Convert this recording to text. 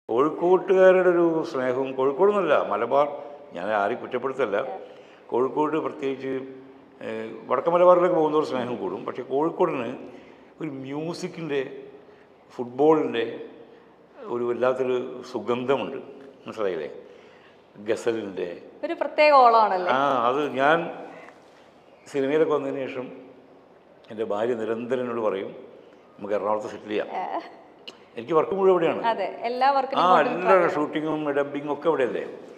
കോഴിക്കോട്ടുകാരുടെ ഒരു സ്നേഹവും കോഴിക്കോട് എന്നല്ല മലബാർ ഞാൻ ആരെയും കുറ്റപ്പെടുത്തല്ല കോഴിക്കോട് പ്രത്യേകിച്ച് ഏഹ്, വടക്ക മലബാറിലേക്ക് പോകുന്നവർ സ്നേഹം കൂടും പക്ഷേ കോഴിക്കോടിന് ഒരു മ്യൂസിക്കിൻ്റെ ഫുട്ബോളിൻ്റെ ഒരു വല്ലാത്തൊരു സുഗന്ധമുണ്ട് മനസ്സിലായില്ലേ ഗസലിൻ്റെ ഒരു പ്രത്യേക ഓളമാണല്ലേ ആ അത് ഞാൻ സിനിമയിലൊക്കെ വന്നതിന് ശേഷം എൻ്റെ ഭാര്യ നിരന്തരം എന്നോട് പറയും നമുക്ക് എറണാകുളത്ത് സെറ്റിൽ ചെയ്യാം എനിക്ക് വർക്ക് മുഴുവൻ ഇവിടെയാണ് അതെ എല്ലാ വർക്കിനും ആ എല്ലാ ഷൂട്ടിങ്ങും ഡബിങ്ങും ഒക്കെ ഇവിടെയല്ലേ